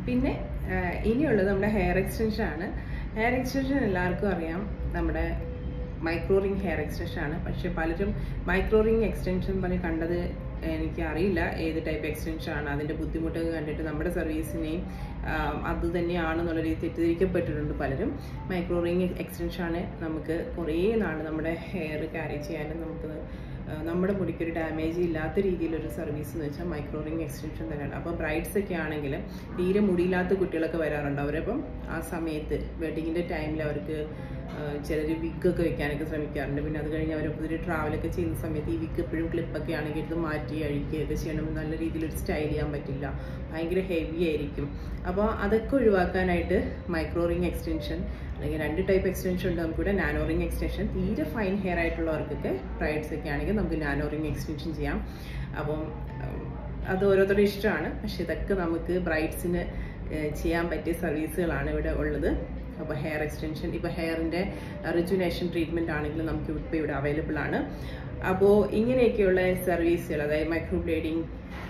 പിന്നെ ആ, ഇനിയുള്ളത് നമ്മുടെ ഹെയർ എക്സ്റ്റൻഷൻ ആണ് ഹെയർ എക്സ്റ്റൻഷൻ എല്ലാവർക്കും അറിയാം നമ്മുടെ മൈക്രോ റിംഗ് ഹെയർ എക്സ്റ്റൻഷൻ ആണ് പക്ഷെ പലരും മൈക്രോ റിംഗ് എക്സ്റ്റൻഷൻ പറഞ്ഞ് കണ്ടത് എനിക്ക് അറിയില്ല ഏത് ടൈപ്പ് എക്സ്റ്റൻഷൻ ആണ് അതിൻ്റെ ബുദ്ധിമുട്ടൊക്കെ കണ്ടിട്ട് നമ്മുടെ സർവീസിനെയും അത് തന്നെയാണെന്നുള്ള രീതി തെറ്റിദ്ധരിക്കപ്പെട്ടിട്ടുണ്ട് പലരും മൈക്രോ റിംഗ് എക്സ്റ്റൻഷൻ ആണ് നമുക്ക് കുറേ നാൾ നമ്മുടെ ഹെയർ ക്യാരി ചെയ്യാനും നമുക്ക് ആ, നമ്മുടെ മുടിക്ക് ഒരു ഡാമേജ് ഇല്ലാത്ത രീതിയിലൊരു സർവീസ് എന്ന് വെച്ചാൽ മൈക്രോ റിംഗ് എക്സ്റ്റൻഷൻ തന്നെയാണ് അപ്പോൾ ബ്രൈഡ്സ് ഒക്കെ ആണെങ്കിൽ തീരെ മുടിയില്ലാത്ത കുട്ടികളൊക്കെ വരാറുണ്ട് അവരപ്പം ആ സമയത്ത് വെഡിങ്ങിൻ്റെ ടൈമിൽ അവർക്ക് ചിലർ വിഗൊക്കെ വെക്കാനൊക്കെ ശ്രമിക്കാറുണ്ട് പിന്നെ അത് കഴിഞ്ഞ് അവർ പുതിയ ട്രാവലൊക്കെ ചെയ്യുന്ന സമയത്ത് ഈ വിഗ് എപ്പോഴും ക്ലിപ്പൊക്കെ ആണെങ്കിൽ ഇത് മാറ്റി അഴിക്കുകയൊക്കെ ചെയ്യണം നല്ല രീതിയിൽ ഒരു സ്റ്റൈൽ ചെയ്യാൻ പറ്റില്ല ഭയങ്കര ഹെവി ആയിരിക്കും അപ്പോൾ അതൊക്കെ ഒഴിവാക്കാനായിട്ട് മൈക്രോ റിംഗ് എക്സ്റ്റൻഷൻ അല്ലെങ്കിൽ രണ്ട് ടൈപ്പ് എക്സ്റ്റൻഷൻ ഉണ്ട് നമുക്കിവിടെ നാനോ റിംഗ് എക്സ്റ്റൻഷൻ തീരെ ഫൈൻ ഹെയർ ആയിട്ടുള്ളവർക്കൊക്കെ ബ്രൈഡ്സ് ഒക്കെ ആണെങ്കിൽ നമുക്ക് നാനോ റിംഗ് എക്സ്റ്റൻഷൻ ചെയ്യാം അപ്പം ഉം, അത് ഓരോരുത്തരുടെ ഇഷ്ടമാണ് പക്ഷെ ഇതൊക്കെ നമുക്ക് ബ്രൈഡ്സിന് ചെയ്യാൻ പറ്റിയ സർവീസുകളാണ് ഇവിടെ ഉള്ളത് അപ്പോൾ ഹെയർ എക്സ്റ്റൻഷൻ ഇപ്പോൾ ഹെയറിൻ്റെ റിജുനേഷൻ ട്രീറ്റ്മെൻറ്റ് ആണെങ്കിലും നമുക്ക് ഇപ്പോൾ ഇവിടെ അവൈലബിൾ ആണ് അപ്പോൾ ഇങ്ങനെയൊക്കെയുള്ള സർവീസുകൾ അതായത് microblading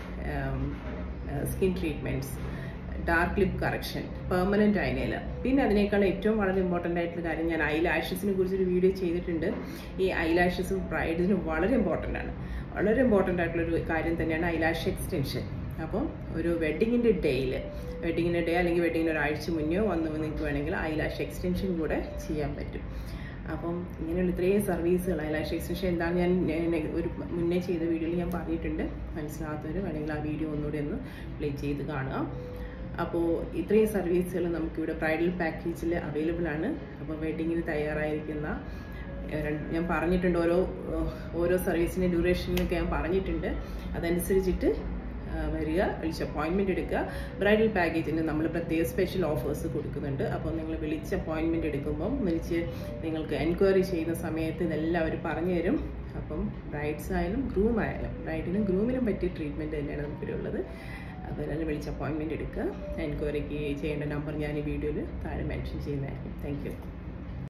skin treatments dark lip correction permanent ഐനയിൽ പിന്നെ അതിനേക്കാൾ ഏറ്റവും വളരെ ഇമ്പോർട്ടൻ്റ് ആയിട്ടുള്ള കാര്യം ഞാൻ ഐ ലാഷസിനെ കുറിച്ചൊരു വീഡിയോ ചെയ്തിട്ടുണ്ട് ഈ ഐ ലാഷസ് ബ്രൈഡിന് വളരെ ഇമ്പോർട്ടൻ്റ് ആണ് വളരെ ഇമ്പോർട്ടൻ്റ് ആയിട്ടുള്ളൊരു കാര്യം തന്നെയാണ് ഐ ലാഷ് എക്സ്റ്റൻഷൻ അപ്പം ഒരു വെഡിങ്ങിൻ്റെ ഡേയിൽ വെഡിങ്ങിൻ്റെ ഡേ അല്ലെങ്കിൽ വെഡിങ്ങിന് ഒരാഴ്ച മുന്നേ വന്ന് നിങ്ങൾക്ക് വേണമെങ്കിൽ ഐ ലാഷ് എക്സ്റ്റൻഷൻ കൂടെ ചെയ്യാൻ പറ്റും അപ്പം ഇങ്ങനെയുള്ള ഇത്രയും സർവീസുകൾ ഐലാഷ് എക്സ്റ്റൻഷൻ എന്താണ് ഞാൻ ഞാൻ ഒരു മുന്നേ ചെയ്ത വീഡിയോയിൽ ഞാൻ പറഞ്ഞിട്ടുണ്ട് മനസ്സിലാകാത്തവർ വേണമെങ്കിൽ ആ വീഡിയോ ഒന്നുകൂടി ഒന്ന് പ്ലേ ചെയ്ത് കാണുക അപ്പോൾ ഇത്രയും സർവീസുകൾ നമുക്കിവിടെ ബ്രൈഡൽ പാക്കേജിൽ അവൈലബിൾ ആണ് അപ്പോൾ വെഡിങ്ങിന് തയ്യാറായിരിക്കുന്ന ഏഹ്, രണ്ട്- ഞാൻ പറഞ്ഞിട്ടുണ്ട് ഓരോ ഏഹ്, ഓരോ സർവീസിൻ്റെ ഡ്യൂറേഷനൊക്കെ ഞാൻ പറഞ്ഞിട്ടുണ്ട് അതനുസരിച്ചിട്ട് ആ, വരിക വിളിച്ച് അപ്പോയിൻമെൻറ്റ് എടുക്കുക ബ്രൈഡൽ പാക്കേജിന് നമ്മൾ പ്രത്യേക സ്പെഷ്യൽ ഓഫേഴ്സ് കൊടുക്കുന്നുണ്ട് അപ്പോൾ നിങ്ങൾ വിളിച്ച് അപ്പോയിൻമെൻറ്റ് എടുക്കുമ്പം വിളിച്ച് നിങ്ങൾക്ക് എൻക്വയറി ചെയ്യുന്ന സമയത്ത് ഇതെല്ലാം അവർ പറഞ്ഞു തരും അപ്പം ബ്രൈഡ്സ് ആയാലും ഗ്രൂം ആയാലും ബ്രൈഡിനും ഗ്രൂമിനും പറ്റിയ ട്രീറ്റ്മെൻറ്റ് തന്നെയാണ് നമുക്കിവിടെ ഉള്ളത് അപ്പോൾ എല്ലാവരും വിളിച്ച് അപ്പോയിൻമെൻറ്റ് എടുക്കുക എൻക്വയറിക്ക് ചെയ്യേണ്ട നമ്പർ ഞാൻ ഈ വീഡിയോയിൽ താഴെ മെൻഷൻ ചെയ്യുന്നതായിരിക്കും താങ്ക് യു